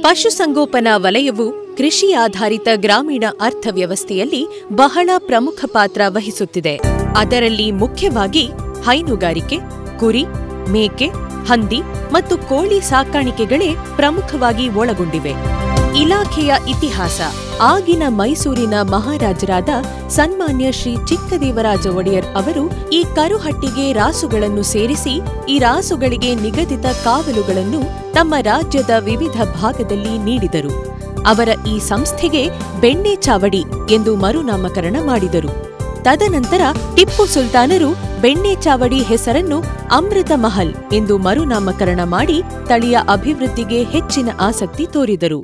ಪಶುಸಂಗೋಪನಾ ವಲಯವು ಕೃಷಿ ಆಧಾರಿತ ಗ್ರಾಮೀಣ ಅರ್ಥವ್ಯವಸ್ಥೆಯಲ್ಲಿ ಬಹಳ ಪ್ರಮುಖ ಪಾತ್ರ ವಹಿಸುತ್ತಿದೆ ಅದರಲ್ಲಿ ಮುಖ್ಯವಾಗಿ ಹೈನುಗಾರಿಕೆ ಕುರಿ ಮೇಕೆ ಹಂದಿ ಮತ್ತು ಕೋಳಿ ಸಾಕಾಣಿಕೆಗಳೇ ಪ್ರಮುಖವಾಗಿ ಒಳಗೊಂಡಿವೆ ಇಲಾಖೆಯ ಇತಿಹಾಸ ಆಗಿನ ಮೈಸೂರಿನ ಮಹಾರಾಜರಾದ ಸನ್ಮಾನ್ಯ ಶ್ರೀ ಚಿಕ್ಕದೇವರಾಜ ಒಡೆಯರ್ ಅವರು ಈ ಕರುಹಟ್ಟಿಗೆ ರಾಸುಗಳನ್ನು ಸೇರಿಸಿ ಈ ರಾಸುಗಳಿಗೆ ನಿಗದಿತ ಕಾವಲುಗಳನ್ನು ತಮ್ಮ ರಾಜ್ಯದ ವಿವಿಧ ಭಾಗದಲ್ಲಿ ನೀಡಿದರು ಅವರ ಈ ಸಂಸ್ಥೆಗೆ ಬೆಣ್ಣೆ ಚಾವಡಿ ಎಂದು ಮರುನಾಮಕರಣ ಮಾಡಿದರು ತದನಂತರ ಟಿಪ್ಪು ಸುಲ್ತಾನರು ಬೆಣ್ಣೆ ಚಾವಡಿ ಹೆಸರನ್ನು ಅಮೃತ ಮಹಲ್ ಎಂದು ಮರುನಾಮಕರಣ ಮಾಡಿ ತಳಿಯ ಅಭಿವೃದ್ಧಿಗೆ ಹೆಚ್ಚಿನ ಆಸಕ್ತಿ ತೋರಿದರು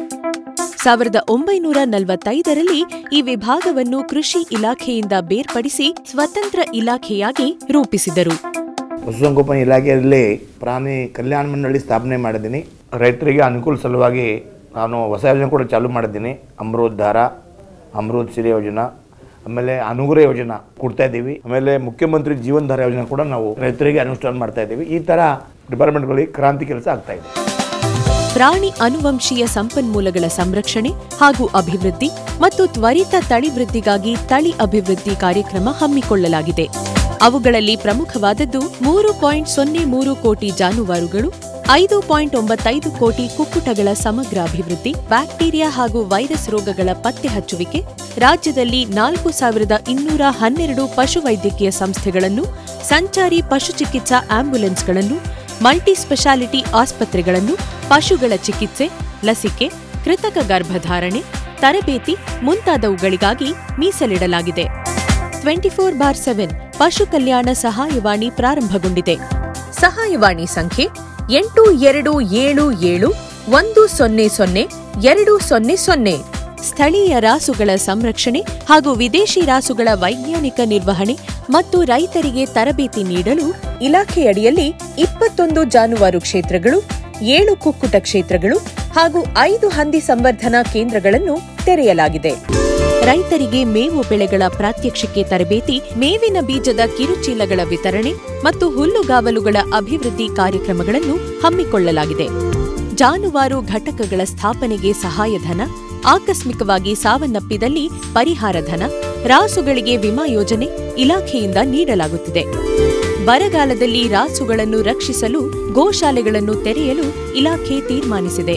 ಸಾವಿರದ ಒಂಬೈನೂರ ನಲವತ್ತೈದರಲ್ಲಿ ಈ ವಿಭಾಗವನ್ನು ಕೃಷಿ ಇಲಾಖೆಯಿಂದ ಬೇರ್ಪಡಿಸಿ ಸ್ವತಂತ್ರ ಇಲಾಖೆಯಾಗಿ ರೂಪಿಸಿದರು ಪಶುಸಂಗೋಪನಾ ಇಲಾಖೆಯಲ್ಲಿ ಪ್ರಾಣಿ ಕಲ್ಯಾಣ ಮಂಡಳಿ ಸ್ಥಾಪನೆ ಮಾಡಿದ್ದೀನಿ ರೈತರಿಗೆ ಅನುಕೂಲ ಸಲುವಾಗಿ ನಾನು ಹೊಸ ಯೋಜನೆ ಕೂಡ ಚಾಲೂ ಮಾಡಿದ್ದೀನಿ ಅಮೃತ್ ಧಾರ ಅಮೃತ್ ಸಿರಿ ಯೋಜನಾ ಆಮೇಲೆ ಅನುಗ್ರಹ ಯೋಜನಾ ಕೊಡ್ತಾ ಇದ್ದೀವಿ ಆಮೇಲೆ ಮುಖ್ಯಮಂತ್ರಿ ಜೀವನ್ ಧಾರ ಯೋಜನೆ ಕೂಡ ನಾವು ರೈತರಿಗೆ ಅನುಷ್ಠಾನ ಮಾಡ್ತಾ ಇದ್ದೀವಿ ಈ ಥರ ಡಿಪಾರ್ಟ್ಮೆಂಟ್ಗಳಿಗೆ ಕ್ರಾಂತಿ ಕೆಲಸ ಆಗ್ತಾ ಇದೆ ಪ್ರಾಣಿ ಅನುವಂಶೀಯ ಸಂಪನ್ಮೂಲಗಳ ಸಂರಕ್ಷಣೆ ಹಾಗೂ ಅಭಿವೃದ್ಧಿ ಮತ್ತು ತ್ವರಿತ ತಳಿ ವೃದ್ಧಿಗಾಗಿ ತಳಿ ಅಭಿವೃದ್ಧಿ ಕಾರ್ಯಕ್ರಮ ಹಮ್ಮಿಕೊಳ್ಳಲಾಗಿದೆ ಅವುಗಳಲ್ಲಿ ಪ್ರಮುಖವಾದದ್ದು ಮೂರು ಪಾಯಿಂಟ್ ಸೊನ್ನೆ ಮೂರು ಕೋಟಿ ಜಾನುವಾರುಗಳು ಐದು ಪಾಯಿಂಟ್ ಒಂಬತ್ತೈದು ಕೋಟಿ ಕುಕ್ಕುಟಗಳ ಸಮಗ್ರ ಅಭಿವೃದ್ಧಿ ಬ್ಯಾಕ್ಟೀರಿಯಾ ಹಾಗೂ ವೈರಸ್ ರೋಗಗಳ ಪತ್ತೆ ಹಚ್ಚುವಿಕೆ ರಾಜ್ಯದಲ್ಲಿ ನಾಲ್ಕು ಸಾವಿರದ ಇನ್ನೂರ ಹನ್ನೆರಡು ಪಶುವೈದ್ಯಕೀಯ ಸಂಸ್ಥೆಗಳನ್ನು ಸಂಚಾರಿ ಪಶು ಚಿಕಿತ್ಸಾ ಆಂಬ್ಯುಲೆನ್ಸ್ಗಳನ್ನು ಮಲ್ಟಿ ಸ್ಪೆಷಾಲಿಟಿ ಆಸ್ಪತ್ರೆಗಳನ್ನು ಪಶುಗಳ ಚಿಕಿತ್ಸೆ ಲಸಿಕೆ ಕೃತಕ ಗರ್ಭಧಾರಣೆ ತರಬೇತಿ ಮುಂತಾದವುಗಳಿಗಾಗಿ ಮೀಸಲಿಡಲಾಗಿದೆ ಟ್ವೆಂಟಿ ಫೋರ್ ಬಾರ್ ಸೆವೆನ್ ಪಶು ಕಲ್ಯಾಣ ಸಹಾಯವಾಣಿ ಪ್ರಾರಂಭಗೊಂಡಿದೆ ಸಹಾಯವಾಣಿ ಸಂಖ್ಯೆ ಎಂಟು ಎರಡು ಏಳು ಏಳು ಒಂದು ಸೊನ್ನೆ ಸೊನ್ನೆ ಎರಡು ಸೊನ್ನೆ ಸೊನ್ನೆ ಸ್ಥಳೀಯ ರಾಸುಗಳ ಸಂರಕ್ಷಣೆ ಹಾಗೂ ವಿದೇಶಿ ರಾಸುಗಳ ವೈಜ್ಞಾನಿಕ ನಿರ್ವಹಣೆ ಮತ್ತು ರೈತರಿಗೆ ತರಬೇತಿ ನೀಡಲು ಇಲಾಖೆಯಡಿಯಲ್ಲಿ ಇಪ್ಪತ್ತೊಂದು ಜಾನುವಾರು ಕ್ಷೇತ್ರಗಳು ಏಳು ಕುಕ್ಕುಟ ಕ್ಷೇತ್ರಗಳು ಹಾಗೂ ಐದು ಹಂದಿ ಸಂವರ್ಧನಾ ಕೇಂದ್ರಗಳನ್ನು ತೆರೆಯಲಾಗಿದೆ ರೈತರಿಗೆ ಮೇವು ಬೆಳೆಗಳ ಪ್ರಾತ್ಯಕ್ಷಿಕೆ ತರಬೇತಿ ಮೇವಿನ ಬೀಜದ ಕಿರುಚೀಲಗಳ ವಿತರಣೆ ಮತ್ತು ಹುಲ್ಲುಗಾವಲುಗಳ ಅಭಿವೃದ್ಧಿ ಕಾರ್ಯಕ್ರಮಗಳನ್ನು ಹಮ್ಮಿಕೊಳ್ಳಲಾಗಿದೆ ಜಾನುವಾರು ಘಟಕಗಳ ಸ್ಥಾಪನೆಗೆ ಸಹಾಯಧನ ಆಕಸ್ಮಿಕವಾಗಿ ಸಾವನ್ನಪ್ಪಿದಲ್ಲಿ ಪರಿಹಾರ ಧನ ರಾಸುಗಳಿಗೆ ವಿಮಾ ಯೋಜನೆ ಇಲಾಖೆಯಿಂದ ನೀಡಲಾಗುತ್ತಿದೆ ಬರಗಾಲದಲ್ಲಿ ರಾಸುಗಳನ್ನು ರಕ್ಷಿಸಲು ಗೋಶಾಲೆಗಳನ್ನು ತೆರೆಯಲು ಇಲಾಖೆ ತೀರ್ಮಾನಿಸಿದೆ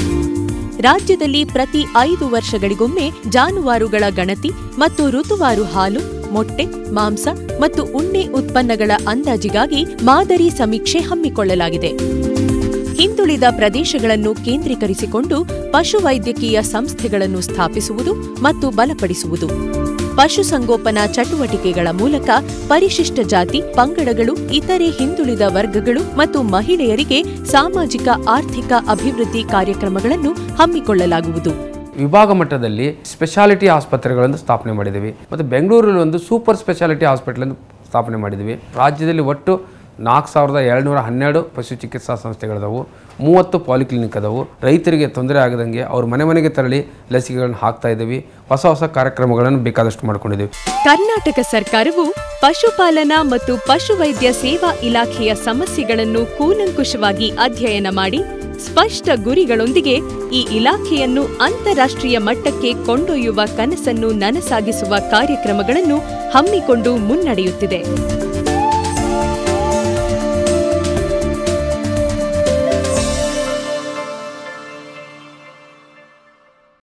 ರಾಜ್ಯದಲ್ಲಿ ಪ್ರತಿ ಐದು ವರ್ಷಗಳಿಗೊಮ್ಮೆ ಜಾನುವಾರುಗಳ ಗಣತಿ ಮತ್ತು ಋತುವಾರು ಹಾಲು ಮೊಟ್ಟೆ ಮಾಂಸ ಮತ್ತು ಉಣ್ಣೆ ಉತ್ಪನ್ನಗಳ ಅಂದಾಜಿಗಾಗಿ ಮಾದರಿ ಸಮೀಕ್ಷೆ ಹಮ್ಮಿಕೊಳ್ಳಲಾಗಿದೆ ಹಿಂದುಳಿದ ಪ್ರದೇಶಗಳನ್ನು ಕೇಂದ್ರೀಕರಿಸಿಕೊಂಡು ಪಶುವೈದ್ಯಕೀಯ ಸಂಸ್ಥೆಗಳನ್ನು ಸ್ಥಾಪಿಸುವುದು ಮತ್ತು ಬಲಪಡಿಸುವುದು ಪಶುಸಂಗೋಪನಾ ಚಟುವಟಿಕೆಗಳ ಮೂಲಕ ಪರಿಶಿಷ್ಟ ಜಾತಿ ಪಂಗಡಗಳು ಇತರೆ ಹಿಂದುಳಿದ ವರ್ಗಗಳು ಮತ್ತು ಮಹಿಳೆಯರಿಗೆ ಸಾಮಾಜಿಕ ಆರ್ಥಿಕ ಅಭಿವೃದ್ಧಿ ಕಾರ್ಯಕ್ರಮಗಳನ್ನು ಹಮ್ಮಿಕೊಳ್ಳಲಾಗುವುದು ವಿಭಾಗ ಮಟ್ಟದಲ್ಲಿ ಸ್ಪೆಷಾಲಿಟಿ ಆಸ್ಪತ್ರೆಗಳನ್ನು ಸ್ಥಾಪನೆ ಮಾಡಿದ್ದೀವಿ ಮತ್ತು ಬೆಂಗಳೂರಲ್ಲಿ ಒಂದು ಸೂಪರ್ ಸ್ಪೆಷಾಲಿಟಿ ಹಾಸ್ಪಿಟಲ್ ಸ್ಥಾಪನೆ ಮಾಡಿದ್ದೀವಿ ರಾಜ್ಯದಲ್ಲಿ ಒಟ್ಟು ನಾಲ್ಕು ಸಾವಿರದ ಏಳ್ನೂರ ಹನ್ನೆರಡು ಪಶು ಚಿಕಿತ್ಸಾ ಸಂಸ್ಥೆಗಳಿದಾವು ಮೂವತ್ತು ಪಾಲಿಕ್ಲಿನಿಕ್ ಅದಾವು ರೈತರಿಗೆ ತೊಂದರೆ ಆಗದಂಗೆ ಅವ್ರ ಮನೆ ಮನೆಗೆ ತೆರಳಿ ಲಸಿಕೆಗಳನ್ನು ಹಾಕ್ತಾ ಇದ್ದೀವಿ ಹೊಸ ಹೊಸ ಕಾರ್ಯಕ್ರಮಗಳನ್ನು ಬೇಕಾದಷ್ಟು ಮಾಡ್ಕೊಂಡಿದ್ದೀವಿ ಕರ್ನಾಟಕ ಸರ್ಕಾರವು ಪಶುಪಾಲನಾ ಮತ್ತು ಪಶುವೈದ್ಯ ಸೇವಾ ಇಲಾಖೆಯ ಸಮಸ್ಯೆಗಳನ್ನು ಕೂಲಂಕುಷವಾಗಿ ಅಧ್ಯಯನ ಮಾಡಿ ಸ್ಪಷ್ಟ ಗುರಿಗಳೊಂದಿಗೆ ಈ ಇಲಾಖೆಯನ್ನು ಅಂತಾರಾಷ್ಟ್ರೀಯ ಮಟ್ಟಕ್ಕೆ ಕೊಂಡೊಯ್ಯುವ ಕನಸನ್ನು ನನಸಾಗಿಸುವ ಕಾರ್ಯಕ್ರಮಗಳನ್ನು ಹಮ್ಮಿಕೊಂಡು ಮುನ್ನಡೆಯುತ್ತಿದೆ